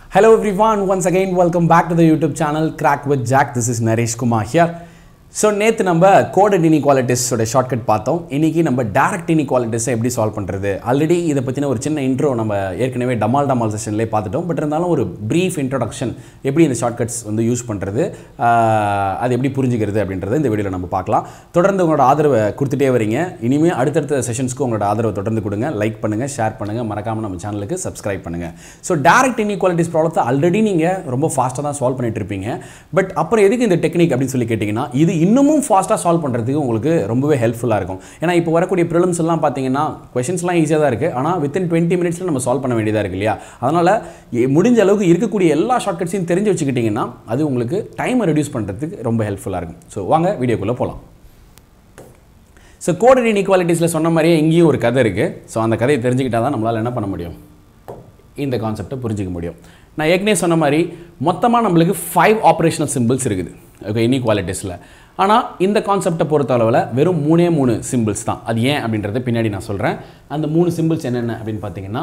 Hello everyone, once again welcome back to the YouTube channel Crack with Jack. This is Naresh Kumar here. So நேற்று நம்ம coded இனிக்வாலிட்டிஸோட shortcut பார்த்தோம் இன்றைக்கி நம்ம direct இனிக்வாலிட்டிஸை எப்படி solve பண்ணுறது already இதை பற்றின ஒரு சின்ன இன்ட்ரோ நம்ம ஏற்கனவே டமால் டமால் செஷன்லேயே பார்த்துட்டோம் பட் இருந்தாலும் ஒரு ப்ரீஃப் இன்ட்ரோடக்ஷன் எப்படி இந்த ஷார்ட்கட்ஸ் வந்து யூஸ் பண்ணுறது அது எப்படி புரிஞ்சுக்கிறது அப்படின்றத இந்த வீடியோவில் நம்ம பார்க்கலாம் தொடர்ந்து உங்களோட ஆதரவை கொடுத்துட்டே வரீங்க இனிமேல் அடுத்தடுத்த செஷன்ஸ்க்கு உங்களோட ஆதரவை தொடர்ந்து கொடுங்க லைக் பண்ணுங்கள் ஷேர் பண்ணுங்கள் மறக்காமல் நம்ம சேனலுக்கு சப்ஸ்கிரைப் பண்ணுங்கள் ஸோ டேரக்ட் இன்இக்வாலிட்டிஸ் ப்ராப்ளத்தை ஆல்ரெடி நீங்கள் ரொம்ப ஃபாஸ்ட்டாக தான் சால்வ் பண்ணிட்டு இருப்பீங்க பட் அப்புறம் எதுக்கு இந்த டெக்னிக் அப்படின்னு சொல்லி கேட்டிங்கன்னா இது இன்னமும் ஃபாஸ்ட்டாக சால்வ் பண்ணுறதுக்கு உங்களுக்கு ரொம்பவே ஹெல்ப்ஃபுல்லாக இருக்கும் ஏன்னா இப்போ வரக்கூடிய ப்ரிலிம்ஸ் எல்லாம் பார்த்தீங்கன்னா கொஷின்ஸ்லாம் ஈஸியாக தான் இருக்குது ஆனால் வித்தின் டுவெண்ட்டி மினிட்ஸில் நம்ம சால்வ் பண்ண வேண்டியதாக இருக்கு இல்லையா அதனால் எ- முடிஞ்ச அளவுக்கு இருக்கக்கூடிய எல்லா ஷார்ட்கட்ஸையும் தெரிஞ்சு வச்சுக்கிட்டிங்கன்னா அது உங்களுக்கு டைமை ரெடியூஸ் பண்ணுறதுக்கு ரொம்ப ஹெல்ப்ஃபுல்லாக இருக்கும் ஸோ வாங்க வீடியோக்குள்ளே போகலாம் ஸோ கோடட் இன்இக்வாலிட்டிஸில் சொன்ன மாதிரியே இங்கேயும் ஒரு கதை இருக்குது ஸோ அந்த கதையை தெரிஞ்சுக்கிட்டா தான் நம்மளால் என்ன பண்ண முடியும் இந்த கான்செப்டை புரிஞ்சிக்க முடியும் நான் ஏற்கனவே சொன்ன மாதிரி மொத்தமாக நம்மளுக்கு ஃபைவ் ஆப்ரேஷனல் சிம்பிள்ஸ் இருக்குது ஓகே இன்இக்வாலிட்டிஸில் ஆனால் இந்த கான்செப்டை பொறுத்த அளவில் வெறும் மூணே மூணு சிம்பிள்ஸ் தான் அது ஏன் அப்படின்றத பின்னாடி நான் சொல்கிறேன் அந்த மூணு சிம்பிள்ஸ் என்னென்ன அப்படின்னு பார்த்தீங்கன்னா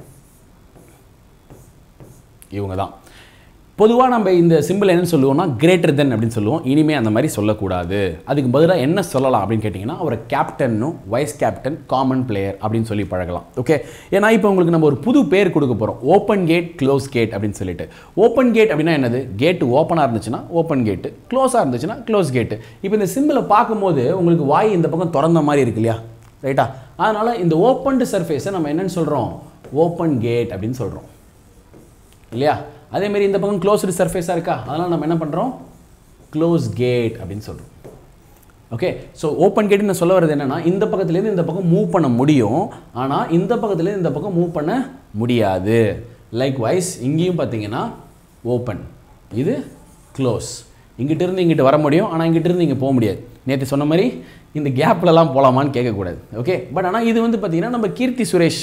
இவங்க தான் பொதுவாக நம்ம இந்த சிம்பிள் என்னன்னு சொல்லுவோம்னா கிரேட்டர் தென் அப்படின்னு சொல்லுவோம் இனிமே அந்த மாதிரி சொல்லக்கூடாது அதுக்கு பதிலாக என்ன சொல்லலாம் அப்படின்னு கேட்டிங்கன்னா ஒரு கேப்டனும் வைஸ் கேப்டன் காமன் பிளேயர் அப்படின்னு சொல்லி பழகலாம் ஓகே ஏன்னா இப்போ உங்களுக்கு நம்ம ஒரு புது பேர் கொடுக்க போகிறோம் ஓப்பன் கேட் க்ளோஸ் கேட் அப்படின்னு சொல்லிட்டு ஓப்பன் கேட் அப்படின்னா என்னது கேட் ஓப்பனாக இருந்துச்சுன்னா ஓப்பன் கேட்டு க்ளோஸாக இருந்துச்சுன்னா க்ளோஸ் கேட்டு இப்போ இந்த சிம்பிளை பார்க்கும்போது உங்களுக்கு வாய் இந்த பக்கம் திறந்த மாதிரி இருக்கு இல்லையா ரைட்டா அதனால் இந்த ஓப்பன்டு சர்ஃபேஸை நம்ம என்னன்னு சொல்கிறோம் ஓப்பன் கேட் அப்படின்னு சொல்கிறோம் இல்லையா அதே மாதிரி இந்த பக்கம் க்ளோஸ்டு சர்ஃபேஸாக இருக்கா அதனால் நம்ம என்ன பண்ணுறோம் க்ளோஸ் கேட் அப்படின்னு சொல்கிறோம் ஓகே ஸோ ஓப்பன் கேட்னு சொல்ல வர்றது என்னன்னா இந்த பக்கத்துலேருந்து இந்த பக்கம் மூவ் பண்ண முடியும் ஆனால் இந்த பக்கத்துலேருந்து இந்த பக்கம் மூவ் பண்ண முடியாது லைக் வைஸ் இங்கேயும் பார்த்தீங்கன்னா ஓப்பன் இது க்ளோஸ் இங்கிட்ட இருந்து இங்கிட்டு வர முடியும் ஆனால் இங்கிட்ட இருந்து இங்கே போக முடியாது நேற்று சொன்ன மாதிரி இந்த கேப்லலாம் போகலாமான்னு கேட்கக்கூடாது ஓகே பட் ஆனால் இது வந்து பார்த்தீங்கன்னா நம்ம கீர்த்தி சுரேஷ்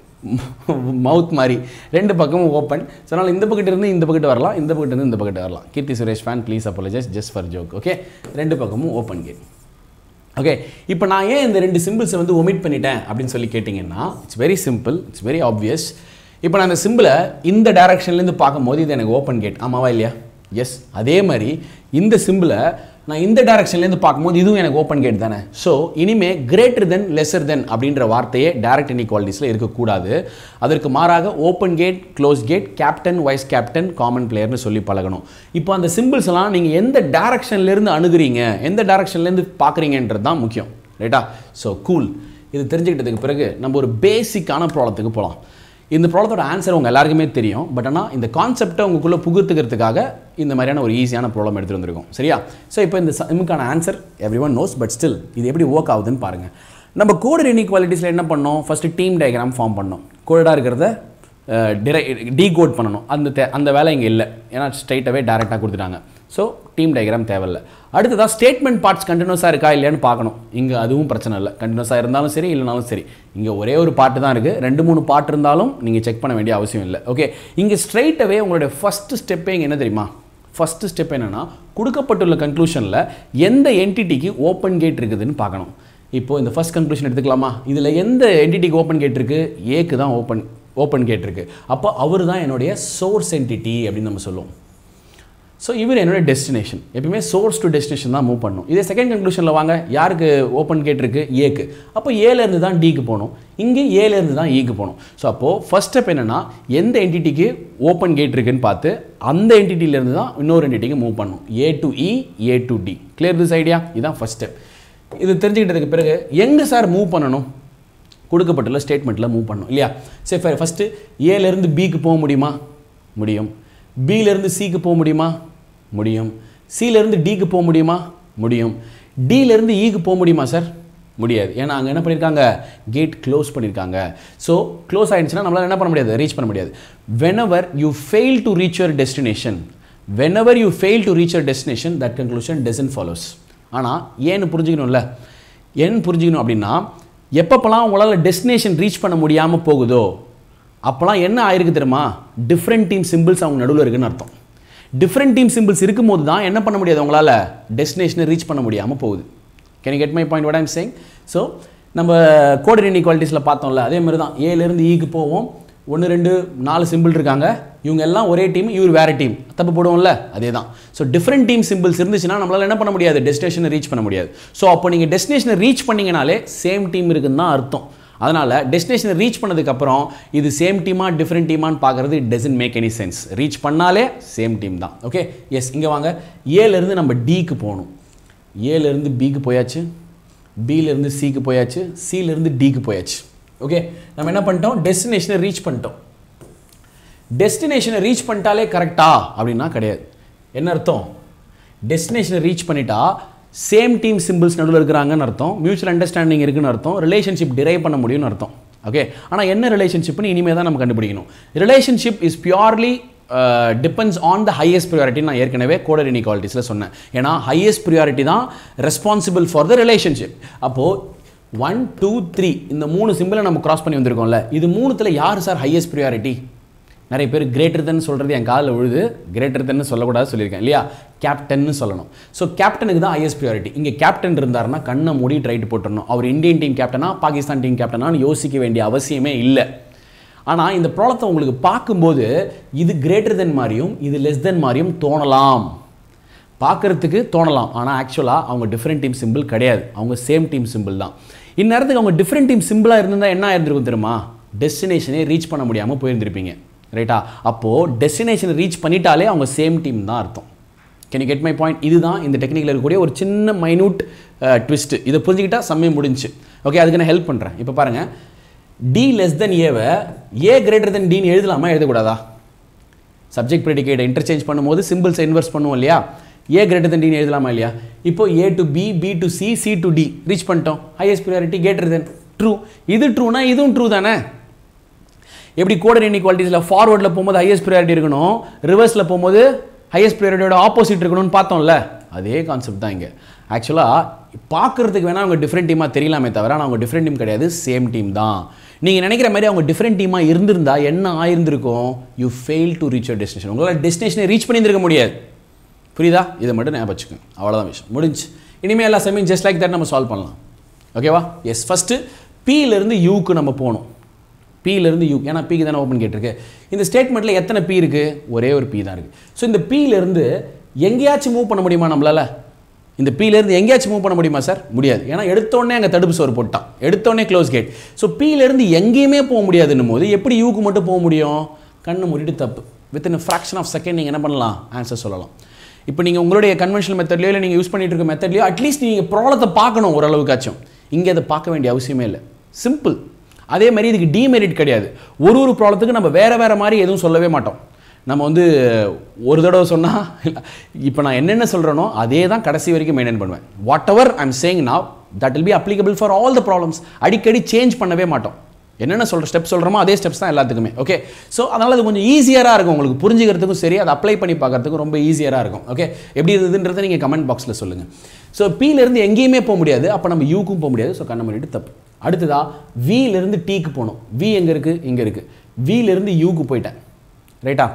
மவுத் மாதிரி ரெண்டு பக்கமும் ஓப்பன் ஸோ அதனால் இந்த பக்கத்து இருந்து இந்த பக்கத்து வரலாம் இந்த பக்கத்து இருந்து இந்த பக்கத்து வரலாம் Keerthy Suresh fan please apologize just for joke okay ரெண்டு பக்கமும் ஓப்பன் கேட் ஓகே இப்போ நான் ஏன் இந்த ரெண்டு சிம்பிள்ஸை வந்து ஒமிட் பண்ணிட்டேன் அப்படின்னு சொல்லி கேட்டிங்கன்னா it's very simple it's very obvious இப்போ நான் அந்த சிம்பிளை இந்த டைரக்ஷன்லேருந்து பார்க்கும்போது இது எனக்கு ஓப்பன் கேட் ஆமாவா இல்லையா எஸ் அதே மாதிரி இந்த சிம்பிளை நான் இந்த டைரக்ஷன்லேருந்து பார்க்கும்போது இதுவும் எனக்கு ஓப்பன் கேட் தானே ஸோ இனிமே கிரேட்டர் தென் லெஸர் தென் அப்படின்ற வார்த்தையே டைரக்ட் இன்இக்வாலிட்டிஸில் இருக்கக்கூடாது அதற்கு மாறாக open gate close gate captain vice captain common பிளேயர்னு சொல்லி பழகணும் இப்போ அந்த சிம்பிள்ஸ் எல்லாம் நீங்கள் எந்த டைரக்ஷன்லேருந்து அணுகுறீங்க எந்த டைரக்ஷன்லேருந்து பார்க்குறீங்கன்றது தான் முக்கியம் ரைட்டா ஸோ கூல் இது தெரிஞ்சுக்கிட்டதுக்கு பிறகு நம்ம ஒரு பேசிக்கான ப்ராப்ளத்துக்கு போகலாம் இந்த ப்ராப்ளத்தோட ஆன்சர் உங்கள் எல்லாருக்குமே தெரியும் பட் ஆனால் இந்த கான்செப்டை உங்களுக்குள்ளே புகுத்துக்கிறதுக்காக இந்த மாதிரியான ஒரு ஈஸியான ப்ராப்ளம் எடுத்துகிட்டு வந்திருக்கோம் சரியா ஸோ இப்போ இந்த சமுக்கான answer every one knows but still இது எப்படி ஒர்க் ஆகுதுன்னு பாருங்கள் நம்ம கோடர் இன்இக்வாலிட்டிஸில் என்ன பண்ணோம் ஃபஸ்ட்டு டீம் டயக்ராம் ஃபார்ம் பண்ணோம் கோடடாக இருக்கிறத டிரை டீகோட் பண்ணணும் அந்த தே அந்த வேலை இங்கே இல்லை ஏன்னா ஸ்ட்ரைட்டாகவே டேரெக்டாக கொடுத்துட்டாங்க ஸோ டீம் டயக்ராம் தேவையில்லை அடுத்ததாக ஸ்டேட்மெண்ட் பார்ட்ஸ் கண்டினியூஸாக இருக்கா இல்லையான்னு பார்க்கணும் இங்கே அதுவும் பிரச்சனை இல்லை கண்டினியூஸாக இருந்தாலும் சரி இல்லைனாலும் சரி இங்கே ஒரே ஒரு பாட்டு தான் இருக்குது ரெண்டு மூணு பாட்டு இருந்தாலும் நீங்கள் செக் பண்ண வேண்டிய அவசியம் இல்லை ஓகே இங்கே ஸ்ட்ரைட்டாகவே உங்களுடைய ஃபஸ்ட்டு ஸ்டெப்பே இங்கே என்ன தெரியுமா ஃபஸ்ட்டு ஸ்டெப் என்னென்னா கொடுக்கப்பட்டுள்ள கன்க்ளூஷனில் எந்த என்டிட்டிக்கு ஓப்பன் கேட் இருக்குதுன்னு பார்க்கணும் இப்போது இந்த ஃபர்ஸ்ட் கன்க்ளூஷன் எடுத்துக்கலாமா இதில் எந்த என்டிட்டிக்கு ஓப்பன் கேட் இருக்குது ஏக்கு தான் ஓப்பன் ஓப்பன் கேட் இருக்குது அப்போ அவர் தான் என்னுடைய சோர்ஸ் என்டிட்டி அப்படின்னு நம்ம சொல்லுவோம் ஸோ இவர் என்னோட டெஸ்டினேஷன் எப்பயுமே சோர்ஸ் டு டெஸ்டினேஷன் தான் மூவ் பண்ணும் இதே செகண்ட் கன்க்ளூஷனில் வாங்க யாருக்கு ஓப்பன் கேட் இருக்குது ஏக்கு அப்போ ஏலேருந்து தான் டிக்கு போகணும் இங்கே ஏலேருந்து தான் ஈக்கு போகணும் ஸோ அப்போது ஃபர்ஸ்ட் ஸ்டெப் என்னென்னா எந்த என்டிட்டிக்கு ஓப்பன் கேட் இருக்குன்னு பார்த்து அந்த என்டிட்டிலேருந்து தான் இன்னொரு என்டிட்டிக்கு மூவ் பண்ணணும் A to E A to D clear this idea இதுதான் ஃபர்ஸ்ட் ஸ்டெப் இது தெரிஞ்சுக்கிட்டதுக்கு பிறகு எங்கே சார் மூவ் பண்ணணும் கொடுக்கப்பட்டுள்ள ஸ்டேட்மெண்ட்டில் மூவ் பண்ணணும் இல்லையா சரி ஃபஸ்ட்டு ஏலேருந்து பிக்கு போக முடியுமா முடியும் பியிலேருந்து சிக்கு போக முடியுமா முடியும் சியிலேருந்து டிக்கு போக முடியுமா முடியும் டியிலேருந்து ஈக்கு போக முடியுமா சார் முடியாது ஏன்னா அங்கே என்ன பண்ணியிருக்காங்க கேட் க்ளோஸ் பண்ணியிருக்காங்க ஸோ க்ளோஸ் ஆயிடுச்சுன்னா நம்மளால் என்ன பண்ண முடியாது ரீச் பண்ண முடியாது whenever you fail to reach your destination whenever you fail to reach your destination that conclusion doesn't follows ஆனால் ஏன்னு புரிஞ்சுக்கணும்ல ஏன்னு புரிஞ்சுக்கணும் அப்படின்னா எப்பப்பெல்லாம் உங்களால் டெஸ்டினேஷன் ரீச் பண்ண முடியாமல் போகுதோ அப்போலாம் என்ன ஆயிருக்கு தெரியுமா டிஃப்ரெண்ட் டீம் சிம்பிள்ஸ் அவங்க நடுவில் இருக்குன்னு அர்த்தம் டிஃப்ரெண்ட் டீம் சிம்பிள்ஸ் இருக்கும்போது தான் என்ன பண்ண முடியாது உங்களால் டெஸ்டினேஷனை ரீச் பண்ண முடியாமல் போகுது can you get my point what I'm saying so நம்ம கோடர் இன்இக்வாலிட்டிஸில் பார்த்தோம்ல அதே மாதிரி தான் ஏலேருந்து ஈக்கு போவோம் ஒன்று ரெண்டு நாலு சிம்பிள் இருக்காங்க இவங்க எல்லாம் ஒரே டீம் இவர் வேற டீம் தப்பு போடுவோம்ல அதே தான் ஸோ டிஃப்ரெண்ட் டீம் சிம்பிள்ஸ் இருந்துச்சுன்னா நம்மளால என்ன பண்ண முடியாது டெஸ்டினேஷனை ரீச் பண்ண முடியாது ஸோ அப்போ நீங்கள் டெஸ்டினேஷனை ரீச் பண்ணீங்கனாலே சேம் டீம் இருக்குன்னு தான் அர்த்தம் அதனால் டெஸ்டினேஷனை ரீச் பண்ணதுக்கப்புறம் இது சேம் டீமா டிஃப்ரெண்ட் டீமான்னு பார்க்குறது it doesn't make any sense reach பண்ணாலே சேம் டீம் தான் ஓகே எஸ் இங்கே வாங்க ஏலேருந்து நம்ம டிக்கு போகணும் ஏலேருந்து பிக்கு போயாச்சு பியிலேருந்து சிக்கு போயாச்சு சியிலேருந்து டிக்கு போயாச்சு ஓகே நம்ம என்ன பண்ணிட்டோம் டெஸ்டினேஷனை ரீச் பண்ணிட்டோம் டெஸ்டினேஷனை ரீச் பண்ணிட்டாலே கரெக்டா அப்படின்னா கிடையாது என்ன அர்த்தம் டெஸ்டினேஷனை ரீச் பண்ணிட்டா சேம் டீம் சிம்பிள்ஸ் நடுவில் இருக்கிறாங்கன்னு அர்த்தம் மியூச்சுவல் அண்டர்ஸ்டாண்டிங் இருக்குன்னு அர்த்தம் ரிலேஷன்ஷிப் டிரைவ் பண்ண முடியும்னு அர்த்தம் ஓகே ஆனால் என்ன ரிலேஷன்ஷிப்னு இனிமேல் தான் நம்ம கண்டுபிடிக்கணும் relationship is purely depends on the highest priority நான் ஏற்கனவே கோடர் இனிக்வாலிட்டிஸில் சொன்னேன் ஏன்னா ஹையஸ்ட் ப்ரியாரிட்டி தான் ரெஸ்பான்சிபிள் ஃபார் த ரிலேஷன்ஷிப் அப்போது ஒன் டூ த்ரீ இந்த மூணு சிம்பிளை நம்ம கிராஸ் பண்ணி வந்திருக்கோம்ல இது மூணுத்தில் யார் சார் ஹையஸ்ட் ப்ரியாரிட்டி நிறைய பேர் கிரேட்டர் தென் சொல்கிறது என் காலில் விழுது கிரேட்டர் தென்னு சொல்லக்கூடாது சொல்லியிருக்கேன் இல்லையா கேப்டன்னு சொல்லணும் ஸோ கேப்டனுக்கு தான் ஹையஸ்ட் ப்ரியாரிட்டி இங்கே கேப்டன் இருந்தாருன்னா கண்ணை மூடி ரைட்டு போட்டுடணும் அவர் இந்தியன் டீம் கேப்டனா பாகிஸ்தான் டீம் கேப்டனான்னு யோசிக்க வேண்டிய அவசியமே இல்லை ஆனால் இந்த ப்ராப்ளத்தை உங்களுக்கு பார்க்கும்போது இது கிரேட்டர் தென் மாதிரியும் இது லெஸ் தென் மாதிரியும் தோணலாம் பார்க்குறதுக்கு தோணலாம் ஆனால் ஆக்சுவலாக அவங்க டிஃப்ரெண்ட் டீம் சிம்பிள் கிடையாது அவங்க சேம் டீம் சிம்பிள் தான் இந்நேரத்துக்கு அவங்க டிஃப்ரெண்ட் டீம் சிம்பிளாக இருந்தால் என்ன ஆயிருந்திருக்கும் தெரியுமா டெஸ்டினேஷனே ரீச் பண்ண முடியாமல் போயிருந்திருப்பீங்க ரைட்டா அப்போது டெஸ்டினேஷனை ரீச் பண்ணிட்டாலே அவங்க சேம் டீம் தான் அர்த்தம் can you get my point இதுதான் இந்த டெக்னிக்கில் இருக்கக்கூடிய ஒரு சின்ன மைனூட் ட்விஸ்ட் இதை புரிஞ்சுக்கிட்டா சமயம் முடிஞ்சு ஓகே அதுக்கு நான் ஹெல்ப் பண்ணுறேன் இப்போ பாருங்கள் டி லெஸ் தென் ஏவை ஏ கிரேட்டர் தென் டின்னு எழுதலாமா எழுதக்கூடாதா சப்ஜெக்ட் ப்ரெடிகேட்டை இன்டர்சேஞ்ச் பண்ணும்போது சிம்பிள்ஸ் இன்வெர்ஸ் பண்ணுவோம் இல்லையா ஏ கிரேட்டர் தென் டின்னு எழுதலாமா இல்லையா இப்போ A to B B to C C to D reach பண்ணிட்டோம் highest priority greater than true இது ட்ரூனா இதுவும் ட்ரூ தானே எப்படி கோடர் இன்இக்வாலிட்டிஸில் ஃபார்வர்டில் போகும்போது ஹையஸ்ட் ப்ரியாரிட்டி இருக்கணும் ரிவர்ஸில் போகும்போது ஹையஸ்ட் ப்ரியாரிட்டியோட ஆப்போசிட் இருக்கணும்னு பார்த்தோம்ல அதே கான்செப்ட் தான் இங்கே ஆக்சுவலாக பார்க்குறதுக்கு வேணால் அவங்க டிஃப்ரெண்ட் டீமாக தெரியலாமே தவிர ஆனால் அவங்க டிஃப்ரெண்ட் டீம் கிடையாது சேம் டீம் தான் நீங்கள் நினைக்கிற மாதிரி அவங்க டிஃப்ரெண்ட் டீமாக இருந்திருந்தா என்ன ஆயிருந்திருக்கும் you fail to reach your destination உங்களால் டெஸ்டினேஷனை ரீச் பண்ணியிருந்திருக்க முடியாது புரியுதா இதை மட்டும் ஞாபகம் வச்சுக்கோங்க அவ்வளோதான் விஷயம் முடிஞ்சு இனிமேல் எல்லா சமயம் ஜஸ்ட் லைக் தட் நம்ம சால்வ் பண்ணலாம் ஓகேவா எஸ் ஃபஸ்ட்டு பியிலேருந்து யூக்கு நம்ம போகணும் பியிலேருந்து யூ ஏன்னா பிக்கு தானே ஓப்பன் கேட்டிருக்கு இந்த ஸ்டேட்மெண்ட்டில் எத்தனை பி இருக்குது ஒரே ஒரு பி தான் இருக்குது ஸோ இந்த பியிலேருந்து எங்கேயாச்சும் மூவ் பண்ண முடியுமா நம்மளால் இந்த பியிலேருந்து எங்கேயாச்சும் மூவ் பண்ண முடியுமா சார் முடியாது ஏன்னா எடுத்தோடனே அங்கே தடுப்பு சோறு போட்டான் எடுத்தோடனே க்ளோஸ் கேட் ஸோ பியிலேருந்து எங்கேயுமே போக முடியாதுன்னும் போது எப்படி யூக்கு மட்டும் போக முடியும் கண்ணு மூடிட்டு தப்பு வித்தின் ஃப்ராக்ஷன் ஆஃப் செகண்ட் நீங்கள் என்ன பண்ணலாம் ஆன்சர் சொல்லலாம் இப்போ நீங்கள் உங்களுடைய கன்வென்ஷனல் மெத்தட்லையோ இல்லை நீங்கள் யூஸ் பண்ணிட்டு இருக்க மெத்தட்லையோ அட்லீஸ்ட் நீங்கள் ப்ராப்ளத்தை பார்க்கணும் ஓரளவுக்காச்சும் இங்கே அதை பார்க்க வேண்டிய அவசியமே இல்லை சிம்பிள் அதே மாதிரி இதுக்கு டிமெரிட் கிடையாது ஒரு ஒரு ப்ராப்ளத்துக்கு நம்ம வேறு வேறு மாதிரி எதுவும் சொல்லவே மாட்டோம் நம்ம வந்து ஒரு தடவை சொன்னால் இப்போ நான் என்னென்ன சொல்கிறேனோ அதே தான் கடைசி வரைக்கும் மெயின்டைன் பண்ணுவேன் whatever I'm saying now that will be applicable for all the problems அடிக்கடி சேஞ்ச் பண்ணவே மாட்டோம் என்னென்ன சொல்கிற ஸ்டெப் சொல்கிறோமோ அதே ஸ்டெப்ஸ் தான் எல்லாத்துக்குமே ஓகே ஸோ அதனால் அது கொஞ்சம் ஈஸியராக இருக்கும் உங்களுக்கு புரிஞ்சுக்கிறதுக்கும் சரி அதை அப்ளை பண்ணி பார்க்கறதுக்கும் ரொம்ப ஈஸியராக இருக்கும் ஓகே எப்படி இருந்ததுன்றதை நீங்கள் கமெண்ட் பாக்ஸில் சொல்லுங்கள் ஸோ இருந்து எங்கேயுமே போக முடியாது அப்போ நம்ம யூக்கும் போக முடியாது ஸோ கண்ணை பண்ணிட்டு தப்பு அடுத்ததா விலேருந்து டீக்கு போகணும் வி எங்கே இருக்குது இங்கே இருக்குது விலேருந்து யூக்கு போயிட்டேன் ரைட்டா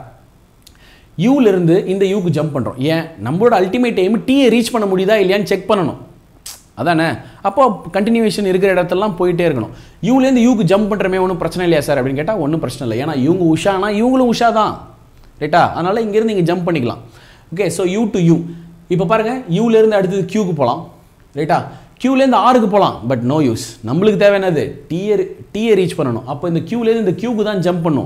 யூலேருந்து இந்த யூக்கு ஜம்ப் பண்ணுறோம் ஏன் நம்மளோட அல்டிமேட் எய்ம் டீயை ரீச் பண்ண முடியுதா இல்லையான்னு செக் பண்ணணும் அதானே அப்போ கண்டினியூவேஷன் இருக்கிற இடத்தெல்லாம் போயிட்டே இருக்கணும் யூலேருந்து யூக்கு ஜம்ப் பண்ணுறமே ஒன்றும் பிரச்சனை இல்லையா சார் அப்படின்னு கேட்டால் ஒன்றும் பிரச்சனை இல்லை ஏன்னா இவங்க உஷானா இவங்களும் உஷா தான் ரைட்டா அதனால் இங்கேருந்து இங்கே ஜம்ப் பண்ணிக்கலாம் okay so U to U இப்போ பாருங்கள் யூலேருந்து அடுத்தது க்யூக்கு போகலாம் ரைட்டா க்யூலேருந்து ஆறுக்கு போகலாம் பட் நோ யூஸ் நம்மளுக்கு தேவையானது டீயை டீயை ரீச் பண்ணணும் அப்போ இந்த க்யூலேருந்து இந்த க்யூக்கு தான் ஜம்ப் பண்ணும்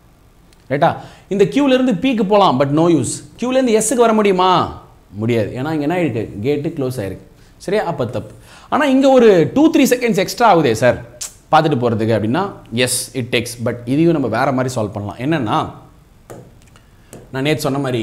ரைட்டா இந்த க்யூலேருந்து பீக்கு போகலாம் பட் நோ யூஸ் க்யூலேருந்து எஸ்ஸுக்கு வர முடியுமா முடியாது ஏன்னா இங்கே என்ன ஆயிருக்கு கேட்டு க்ளோஸ் ஆயிருக்கு சரியா அப்போ தப்பு ஆனால் இங்கே ஒரு டூ த்ரீ செகண்ட்ஸ் எக்ஸ்ட்ரா ஆகுதே சார் பார்த்துட்டு போகிறதுக்கு அப்படின்னா எஸ் இட் டேக்ஸ் பட் இதையும் நம்ம வேறு மாதிரி சால்வ் பண்ணலாம் என்னென்னா நான் நேற்று சொன்ன மாதிரி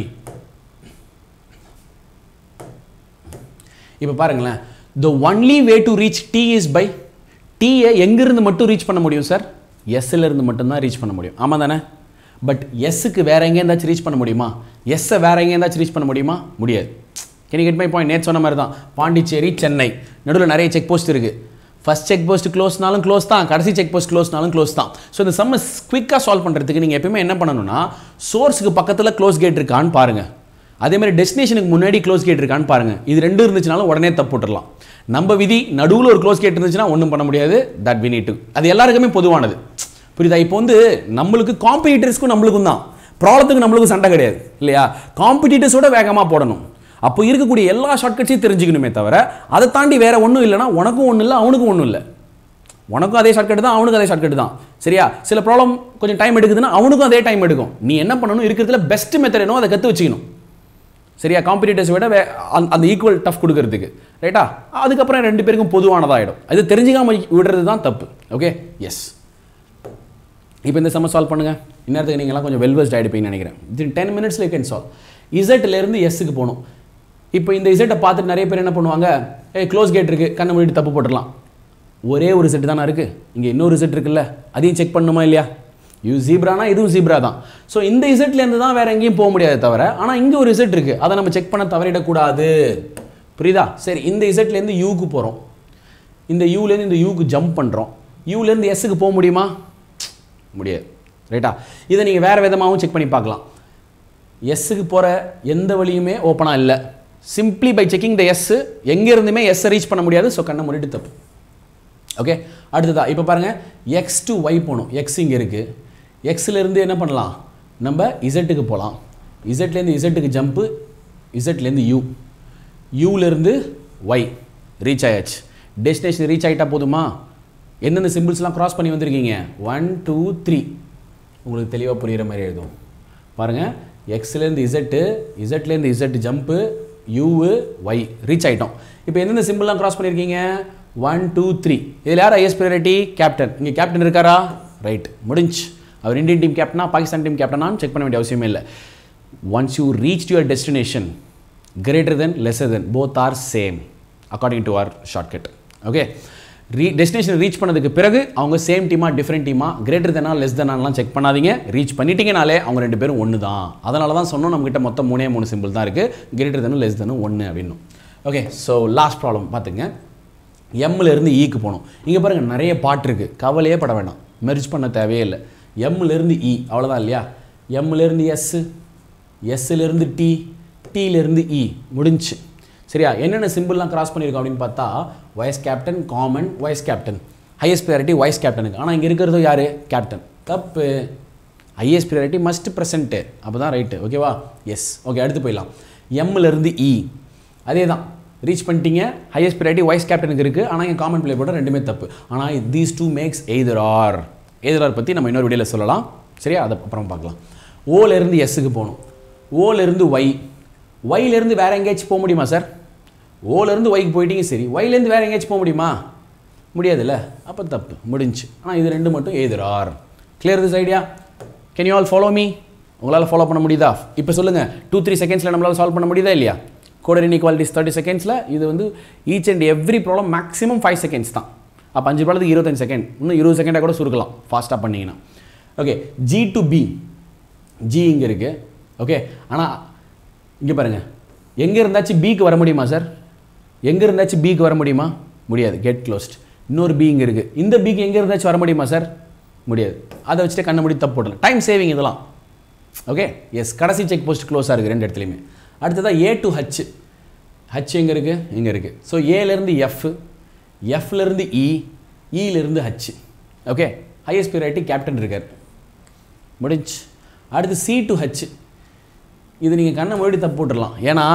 இப்போ பாருங்களேன் the only way to reach T is by டீயை எங்கேருந்து மட்டும் ரீச் பண்ண முடியும் சார் எஸ்ஸில் இருந்து மட்டும்தான் ரீச் பண்ண முடியும் ஆமாம் தானே பட் எஸ்ஸுக்கு வேற எங்கே இருந்தாச்சும் ரீச் பண்ண முடியுமா எஸ்ஸை வேற எங்கே இருந்தாச்சும் ரீச் பண்ண முடியுமா முடியாது கேன் கெட் மை பாயிண்ட் நேற்று சொன்ன மாதிரி தான் பாண்டிச்சேரி சென்னை நடுவில் நிறைய செக் போஸ்ட் இருக்குது ஃபஸ்ட் செக் போஸ்ட் க்ளோஸ்னாலும் க்ளோஸ் தான் கடைசி செக் போஸ்ட் க்ளோஸ்னாலும் க்ளோஸ் தான் ஸோ இந்த சம்ம குவிக்காக சால்வ் பண்ணுறதுக்கு நீங்கள் எப்பயுமே என்ன பண்ணணும்னா சோர்ஸுக்கு பக்கத்தில் க்ளோஸ் கேட் இருக்கான்னு பாருங்கள் அதே மாதிரி டெஸ்டினேஷனுக்கு முன்னாடி க்ளோஸ் கேட் இருக்கான்னு பாருங்கள் இது ரெண்டும் இருந்துச்சுனாலும் உடனே தப்பு போட்டுடலாம் நம்ம விதி நடுவில் ஒரு க்ளோஸ் கேட் இருந்துச்சுன்னா ஒன்றும் பண்ண முடியாது தட் வி நீட் டு அது எல்லாருக்குமே பொதுவானது புரியுதா இப்போ வந்து நம்மளுக்கு காம்படிட்டர்ஸ்க்கும் நம்மளுக்கும் தான் ப்ராப்ளத்துக்கு நம்மளுக்கும் சண்டை கிடையாது இல்லையா காம்படிட்டர்ஸோட வேகமாக போடணும் அப்போ இருக்கக்கூடிய எல்லா ஷார்ட்கட்ஸையும் தெரிஞ்சுக்கணுமே தவிர அதை தாண்டி வேற ஒன்றும் இல்லைன்னா உனக்கும் ஒன்றும் இல்லை அவனுக்கும் ஒன்றும் இல்லை உனக்கும் அதே ஷார்ட்கட் தான் அவனுக்கும் அதே ஷார்ட்கட் தான் சரியா சில ப்ராப்ளம் கொஞ்சம் டைம் எடுக்குதுன்னா அவனுக்கும் அதே டைம் எடுக்கும் நீ என்ன பண்ணணும் இருக்கிறதுல பெஸ்ட் மெத்தட் என்னோ அதை கற்று வச்சுக்கணும் சரியா காம்படிட்டர்ஸ் விட வே- அந்த- அந்த ஈக்குவல் டஃப் கொடுக்கறதுக்கு ரைட்டா அதுக்கப்புறம் ரெண்டு பேருக்கும் பொதுவானதாகிடும் அது தெரிஞ்சுக்காம விடுறது தான் தப்பு ஓகே எஸ் இப்போ இந்த சம்ம சால்வ் பண்ணுங்க இந்நேரத்துக்கு நீங்களாம் கொஞ்சம் வெல்வெஸ்ட் ஆகிடுப்பீங்கன்னு நினைக்கிறேன் இது டென் மினிட்ஸில் யூ கேன் சால்வ் இசட்லேருந்து எஸ்ஸுக்கு போகணும் இப்போ இந்த இசட்டை பார்த்துட்டு நிறைய பேர் என்ன பண்ணுவாங்க ஏ க்ளோஸ் கேட் இருக்குது கண்ணை மூடிட்டு தப்பு போட்டுடலாம் ஒரே ஒரு செட்டு தானே இருக்குது இங்கே இன்னொரு செட் இருக்குல்ல அதையும் செக் பண்ணுமா இல்லையா இது ஜீப்ரானா இதுவும் ஜீப்ரா தான் ஸோ இந்த இசட்லேருந்து தான் வேற எங்கேயும் போக முடியாது தவிர ஆனால் இங்கே ஒரு இசட் இருக்குது அதை நம்ம செக் பண்ண தவறிடக்கூடாது புரியுதா சரி இந்த இசட்லேருந்து யூக்கு போகிறோம் இந்த யூலேருந்து இந்த யூக்கு ஜம்ப் பண்ணுறோம் யூலேருந்து எஸ்ஸுக்கு போக முடியுமா முடியாது ரைட்டா இதை நீங்கள் வேறு விதமாகவும் செக் பண்ணி பார்க்கலாம் எஸ்ஸுக்கு போகிற எந்த வழியுமே ஓப்பனாக இல்லை simply by checking the S எங்கே இருந்துமே எஸ்ஸை ரீச் பண்ண முடியாது ஸோ கண்ணை மூடிட்டு தப்பு ஓகே அடுத்ததா இப்போ பாருங்கள் எக்ஸ் டு ஒய் போகணும் எக்ஸ் இங்கே இருக்குது எக்ஸ்லேருந்து என்ன பண்ணலாம் நம்ம இசட்டுக்கு போகலாம் இசட்லேருந்து இசட்டுக்கு ஜம்ப்பு இசட்லேருந்து யூ யூலேருந்து ஒய் ரீச் ஆயாச்சு டெஸ்டினேஷன் ரீச் ஆகிட்டா போதுமா எந்தெந்த சிம்பிள்ஸ்லாம் கிராஸ் பண்ணி வந்திருக்கீங்க ஒன் டூ த்ரீ உங்களுக்கு தெளிவாக புரிகிற மாதிரி எழுதும் பாருங்கள் எக்ஸ்லேருந்து இசட்டு இசட்லேருந்து Z jump U Y reach ஆகிட்டோம் இப்போ எந்தெந்த சிம்பிள்லாம் கிராஸ் பண்ணியிருக்கீங்க ஒன் டூ த்ரீ இதில் யார் ஐஎஸ் ப்ரையாரிட்டி கேப்டன் இங்கே கேப்டன் இருக்காரா ரைட் முடிஞ்சு அவர் இந்தியன் டீம் கேப்டனா பாகிஸ்தான் டீம் கேப்டனான்னு செக் பண்ண வேண்டிய அவசியமே இல்லை once you reach your destination greater than lesser than both are same according to our shortcut okay ரீ டெஸ்டினேஷன் ரீச் பண்ணதுக்கு பிறகு அவங்க சேம் டீமா டிஃப்ரெண்ட் டீமா கிரேட்டர் தெனா லெஸ் தெனாலாம் செக் பண்ணாதீங்க ரீச் பண்ணிட்டீங்கனாலே அவங்க ரெண்டு பேரும் ஒன்று தான் அதனால தான் சொன்னோம் நம்மகிட்ட மொத்தம் மூணே மூணு சிம்பிள் தான் இருக்குது கிரேட்டர் தெனும் லெஸ் தெனும் ஒன்று அப்படின்னும் ஓகே ஸோ லாஸ்ட் ப்ராப்ளம் பார்த்துங்க எம்மில் இருந்து ஈக்கு போகணும் இங்கே பாருங்கள் நிறைய பாட்டு இருக்குது கவலையே பட வேண்டாம் மெர்ஜ் பண்ண தேவையே இல்லை எம்மில் இருந்து இ அவ்வளோதான் இல்லையா எம்மில் இருந்து எஸ்ஸு எஸ்ஸிலேருந்து டி டீலேருந்து இ முடிஞ்சு சரியா என்னென்ன சிம்பிள்லாம் கிராஸ் பண்ணியிருக்கோம் அப்படின்னு பார்த்தா vice captain common vice captain highest priority vice கேப்டனுக்கு ஆனால் இங்கே இருக்கிறது யார் கேப்டன் தப்பு ஹையஸ்ட் ப்ரையாரிட்டி மஸ்ட் ப்ரெசென்ட்டு அப்போ தான் ரைட்டு ஓகேவா எஸ் ஓகே அடுத்து போயிடலாம் எம்மிலேருந்து இ அதே தான் ரீச் பண்ணிட்டீங்க ஹையஸ்ட் ப்ரையாரிட்டி வைஸ் கேப்டனுக்கு இருக்குது ஆனால் இங்கே காமன் பிளே போட ரெண்டுமே தப்பு ஆனால் these two makes either or either or பற்றி நம்ம இன்னொரு வீடியோவில் சொல்லலாம் சரியா அதை அப்புறம் பார்க்கலாம் ஓலேருந்து எஸ்ஸுக்கு போகணும் ஓலேருந்து ஒய் ஒய்லேருந்து வேறு எங்கேயாச்சும் போக முடியுமா சார் ஓலேருந்து ஒய்க்கு போயிட்டீங்க சரி ஒய்லேருந்து வேறு எங்கேயாச்சும் போக முடியுமா முடியாதுல்ல அப்போ தப்பு முடிஞ்சு ஆனால் இது ரெண்டு மட்டும் either or clear this idea can you all follow me உங்களால் ஃபாலோ பண்ண முடியுதா இப்போ சொல்லுங்கள் டூ த்ரீ செகண்ட்ஸில் நம்மளால் சால்வ் பண்ண முடியுதா இல்லையா கோடர் இன்இக்வாலிட்டிஸ் தேர்ட்டி செகண்ட்ஸில் இது வந்து each and every problem maximum five seconds தான் அப்போ அஞ்சு ப்ராப்ளத்துக்கு இருபத்தஞ்சு செகண்ட் இன்னும் இருபது செகண்டாக கூட சுருக்கலாம் ஃபாஸ்ட்டாக பண்ணீங்கன்னா okay G to B G இங்கே இருக்குது ஓகே ஆனால் இங்கே பாருங்கள் எங்கே இருந்தாச்சும் பிக்கு வர முடியுமா சார் எங்கே இருந்தாச்சும் பிக்கு வர முடியுமா முடியாது கெட் க்ளோஸ்ட் இன்னொரு பி இங்கே இருக்குது இந்த பிக்கு எங்கே இருந்தாச்சும் வர முடியுமா சார் முடியாது அதை வச்சுட்டு கண்ண முடி தப்பு போடலாம் டைம் சேவிங் இதெல்லாம் ஓகே எஸ் கடைசி செக் போஸ்ட் க்ளோஸாக இருக்குது ரெண்டு இடத்துலையுமே அடுத்ததாக ஏ டு ஹச் ஹச் எங்கே இருக்குது இங்கே இருக்குது ஸோ ஏலேருந்து எஃப் எஃப்லேருந்து இ இலேருந்து H okay highest priority captain இருக்கார் முடிஞ்சு அடுத்து சி டு ஹச் இது நீங்கள் கண்ணை மூடி தப்பு போட்டுடலாம் ஏன்னா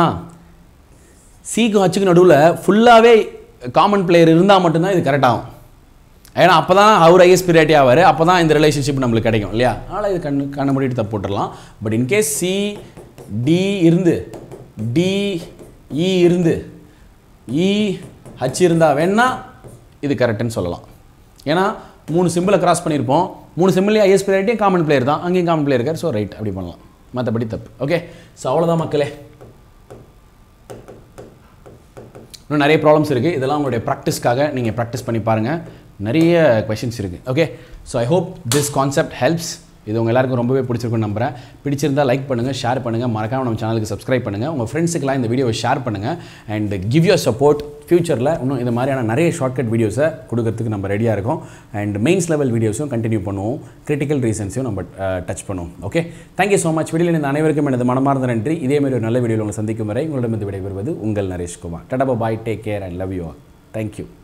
சிக்கும் ஹச்சுக்கு நடுவில் ஃபுல்லாகவே காமன் பிளேயர் இருந்தால் மட்டும்தான் இது கரெக்ட் ஆகும் ஏன்னா அப்போ தான் அவர் ஐஎஸ் பிரியாரிட்டி ஆவார் அப்போ தான் இந்த ரிலேஷன்ஷிப் நம்மளுக்கு கிடைக்கும் இல்லையா அதனால் இது கண்ணு கண்ணை மூடிட்டு தப்பு போட்டுடலாம் பட் இன்கேஸ் சி டி இருந்து டி இ இருந்து இ ஹச் இருந்தால் வேணா இது கரெக்டுன்னு சொல்லலாம் ஏன்னா மூணு சிம்பிளை கிராஸ் பண்ணியிருப்போம் மூணு சிம்பிள்லேயே ஐஎஸ் பிரியாரிட்டியும் காமன் பிளேயர் தான் அங்கேயும் காமன் பிளேயர் இருக்கார் ஸோ ரைட் அப்படி பண்ணலாம் மற்றபடி தப்பு ஓகே ஸோ அவ்வளோதான் மக்களே இன்னும் நிறைய ப்ராப்ளம்ஸ் இருக்குது இதெல்லாம் உங்களுடைய ப்ராக்டிஸ்க்காக நீங்கள் ப்ராக்டிஸ் பண்ணி பாருங்கள் நிறைய கொஷின்ஸ் இருக்குது okay so I hope this concept helps இது உங்கள் எல்லாருக்கும் ரொம்பவே பிடிச்சிருக்குன்னு நம்புறேன் பிடிச்சிருந்தா லைக் பண்ணுங்கள் ஷேர் பண்ணுங்கள் மறக்காம நம்ம சேனலுக்கு சப்ஸ்கிரைப் பண்ணுங்கள் உங்கள் ஃப்ரெண்ட்ஸுக்கெல்லாம் இந்த வீடியோவை ஷேர் பண்ணுங்கள் அண்ட் கிவ் யூர் சப்போர்ட் ஃப்யூச்சரில் இன்னும் இந்த மாதிரியான நிறைய ஷார்ட்கட் வீடியோஸை கொடுக்கறதுக்கு நம்ம ரெடியாக இருக்கோம் அண்ட் மெயின்ஸ் லெவல் வீடியோஸும் கண்டினியூ பண்ணுவோம் கிரிட்டிக்கல் ரீசன்ஸையும் நம்ம டச் பண்ணுவோம் ஓகே தேங்க்யூ ஸோ மச் வீடியோவில் இந்த அனைவருக்கும் எனது மனமார்ந்த நன்றி இதே மாதிரி ஒரு நல்ல வீடியோவில் உங்களை சந்திக்கும் வரை உங்களிடமிருந்து விடைபெறுவது உங்கள் நரேஷ்குமார் டடபா bye take care and love you all thank you